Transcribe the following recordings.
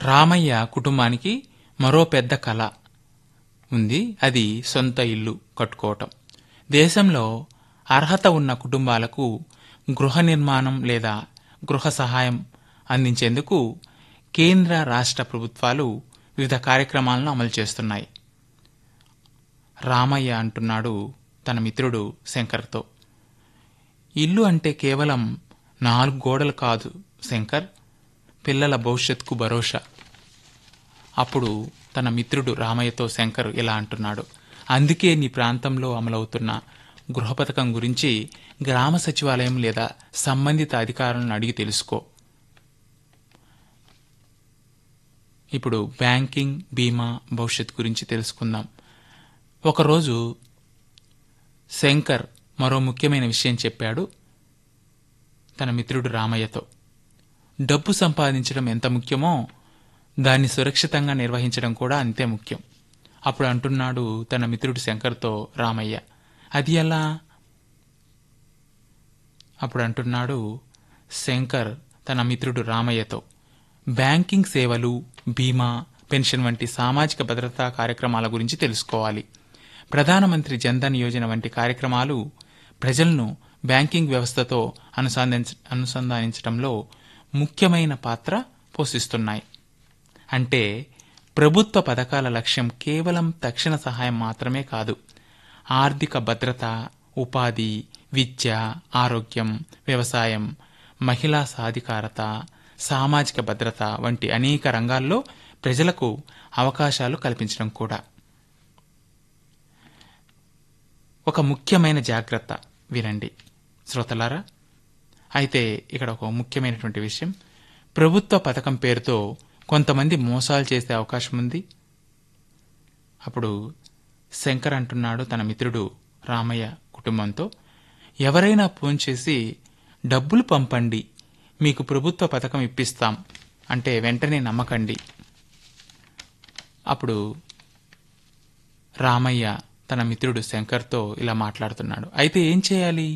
రామయ్య కుటుంబానికి మరో పెద్ద కళ ఉంది అది సొంత ఇల్లు కట్టుకోవటం దేశంలో అర్హత ఉన్న కుటుంబాలకు గృహ నిర్మాణం లేదా గృహ సహాయం అందించేందుకు కేంద్ర రాష్ట్ర ప్రభుత్వాలు వివిధ కార్యక్రమాలను అమలు చేస్తున్నాయి రామయ్య అంటున్నాడు తన మిత్రుడు శంకర్తో ఇల్లు అంటే కేవలం నాలుగు గోడలు కాదు శంకర్ పిల్లల భవిష్యత్తుకు భరోసా అప్పుడు తన మిత్రుడు రామయ్యతో శంకర్ ఇలా అంటున్నాడు అందుకే నీ ప్రాంతంలో అమలవుతున్న గృహ పథకం గురించి గ్రామ సచివాలయం లేదా సంబంధిత అధికారులను అడిగి తెలుసుకో ఇప్పుడు బ్యాంకింగ్ బీమా భవిష్యత్ గురించి తెలుసుకుందాం ఒకరోజు శంకర్ మరో ముఖ్యమైన విషయం చెప్పాడు తన మిత్రుడు రామయ్యతో డబ్బు సంపాదించడం ఎంత ముఖ్యమో దాన్ని సురక్షితంగా నిర్వహించడం కూడా అంతే ముఖ్యం అప్పుడు అంటున్నాడు తన మిత్రుడు శంకర్తో రామయ్య అది ఎలా అప్పుడు అంటున్నాడు శంకర్ తన మిత్రుడు రామయ్యతో బ్యాంకింగ్ సేవలు బీమా పెన్షన్ వంటి సామాజిక భద్రతా కార్యక్రమాల గురించి తెలుసుకోవాలి ప్రధానమంత్రి జన్ధన్ యోజన వంటి కార్యక్రమాలు ప్రజలను బ్యాంకింగ్ వ్యవస్థతో అనుసంధానించ అనుసంధానించడంలో ముఖ్యమైన పాత్ర పోషిస్తున్నాయి అంటే ప్రభుత్వ పథకాల లక్ష్యం కేవలం తక్షణ సహాయం మాత్రమే కాదు ఆర్థిక భద్రత ఉపాధి విద్య ఆరోగ్యం వ్యవసాయం మహిళా సాధికారత సామాజిక భద్రత వంటి అనేక రంగాల్లో ప్రజలకు అవకాశాలు కల్పించడం కూడా ఒక ముఖ్యమైన జాగ్రత్త వినండి శ్రోతలారా అయితే ఇక్కడ ఒక ముఖ్యమైనటువంటి విషయం ప్రభుత్వ పథకం పేరుతో కొంతమంది మోసాలు చేసే అవకాశం ఉంది అప్పుడు శంకర్ అంటున్నాడు తన మిత్రుడు రామయ్య కుటుంబంతో ఎవరైనా ఫోన్ చేసి డబ్బులు పంపండి మీకు ప్రభుత్వ పథకం ఇప్పిస్తాం అంటే వెంటనే నమ్మకండి అప్పుడు రామయ్య తన మిత్రుడు శంకర్తో ఇలా మాట్లాడుతున్నాడు అయితే ఏం చేయాలి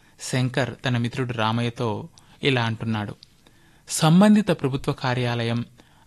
శంకర్ తన మిత్రుడు రామయ్యతో ఇలా అంటున్నాడు సంబంధిత ప్రభుత్వ కార్యాలయం